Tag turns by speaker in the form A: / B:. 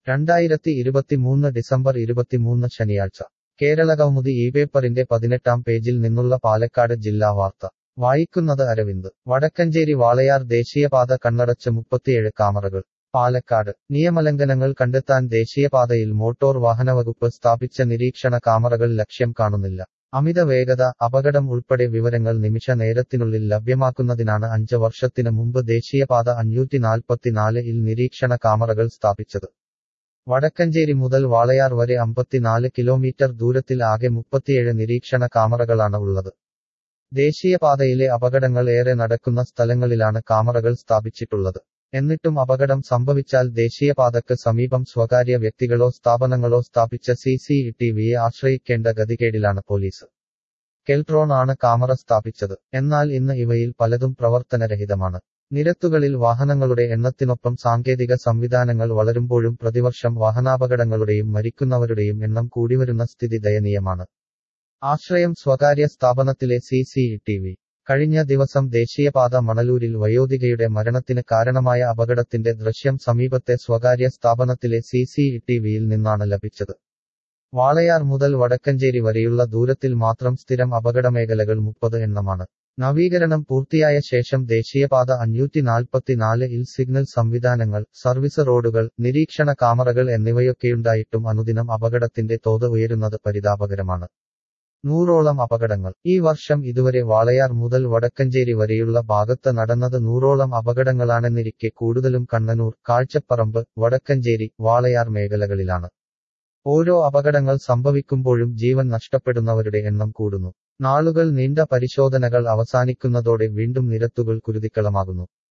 A: രണ്ടായിരത്തി ഇരുപത്തിമൂന്ന് ഡിസംബർ ഇരുപത്തിമൂന്ന് ശനിയാഴ്ച കേരള കൗമുദി ഈ പേപ്പറിന്റെ പതിനെട്ടാം പേജിൽ നിന്നുള്ള പാലക്കാട് ജില്ലാ വാർത്ത വായിക്കുന്നത് അരവിന്ദ് വടക്കഞ്ചേരി വാളയാർ ദേശീയപാത കണ്ണടച്ച് മുപ്പത്തിയേഴ് കാമറകൾ പാലക്കാട് നിയമലംഘനങ്ങൾ കണ്ടെത്താൻ ദേശീയപാതയിൽ മോട്ടോർ വാഹനവകുപ്പ് സ്ഥാപിച്ച നിരീക്ഷണ കാമറകൾ ലക്ഷ്യം കാണുന്നില്ല അമിത വേഗത അപകടം ഉൾപ്പെടെ വിവരങ്ങൾ നിമിഷ നേരത്തിനുള്ളിൽ ലഭ്യമാക്കുന്നതിനാണ് അഞ്ച് വർഷത്തിന് മുമ്പ് ദേശീയപാത അഞ്ഞൂറ്റി നാൽപ്പത്തിനാല് ഇൽ നിരീക്ഷണ കാമറകൾ സ്ഥാപിച്ചത് വടക്കഞ്ചേരി മുതൽ വാളയാർ വരെ അമ്പത്തിനാല് കിലോമീറ്റർ ദൂരത്തിൽ ആകെ മുപ്പത്തിയേഴ് നിരീക്ഷണ കാമറകളാണ് ഉള്ളത് ദേശീയപാതയിലെ അപകടങ്ങൾ ഏറെ നടക്കുന്ന സ്ഥലങ്ങളിലാണ് കാമറകൾ സ്ഥാപിച്ചിട്ടുള്ളത് എന്നിട്ടും അപകടം സംഭവിച്ചാൽ ദേശീയപാതക്ക് സമീപം സ്വകാര്യ വ്യക്തികളോ സ്ഥാപനങ്ങളോ സ്ഥാപിച്ച സി സി ടിവിയെ ആശ്രയിക്കേണ്ട ഗതികേടിലാണ് പോലീസ് കെൽട്രോൺ ആണ് കാമറ സ്ഥാപിച്ചത് എന്നാൽ ഇന്ന് ഇവയിൽ പലതും പ്രവർത്തനരഹിതമാണ് നിരത്തുകളിൽ വാഹനങ്ങളുടെ എണ്ണത്തിനൊപ്പം സാങ്കേതിക സംവിധാനങ്ങൾ വളരുമ്പോഴും പ്രതിവർഷം വാഹനാപകടങ്ങളുടെയും മരിക്കുന്നവരുടെയും എണ്ണം കൂടിവരുന്ന സ്ഥിതി ദയനീയമാണ് ആശ്രയം സ്വകാര്യ സ്ഥാപനത്തിലെ സി സി ടിവി കഴിഞ്ഞ ദിവസം ദേശീയപാത മണലൂരിൽ വയോധികയുടെ മരണത്തിന് കാരണമായ അപകടത്തിന്റെ ദൃശ്യം സമീപത്തെ സ്വകാര്യ സ്ഥാപനത്തിലെ സി സി ടിവിയിൽ നിന്നാണ് ലഭിച്ചത് വാളയാർ മുതൽ വടക്കഞ്ചേരി വരെയുള്ള ദൂരത്തിൽ മാത്രം സ്ഥിരം അപകടമേഖലകൾ മുപ്പത് എണ്ണമാണ് നവീകരണം പൂർത്തിയായ ശേഷം ദേശീയപാത അഞ്ഞൂറ്റി നാൽപ്പത്തിനാല് ഇൽ സിഗ്നൽ സംവിധാനങ്ങൾ സർവീസ് റോഡുകൾ നിരീക്ഷണ കാമറകൾ എന്നിവയൊക്കെയുണ്ടായിട്ടും അനുദിനം അപകടത്തിന്റെ തോത് ഉയരുന്നത് പരിതാപകരമാണ് നൂറോളം അപകടങ്ങൾ ഈ വർഷം ഇതുവരെ വാളയാർ മുതൽ വടക്കഞ്ചേരി വരെയുള്ള ഭാഗത്ത് നടന്നത് നൂറോളം അപകടങ്ങളാണെന്നിരിക്കെ കൂടുതലും കണ്ണനൂർ കാഴ്ചപ്പറമ്പ് വടക്കഞ്ചേരി വാളയാർ മേഖലകളിലാണ് ഓരോ അപകടങ്ങൾ സംഭവിക്കുമ്പോഴും ജീവൻ നഷ്ടപ്പെടുന്നവരുടെ എണ്ണം കൂടുന്നു നാളുകൾ നീണ്ട പരിശോധനകൾ അവസാനിക്കുന്നതോടെ വീണ്ടും നിരത്തുകൾ കുരുതിക്കളമാകുന്നു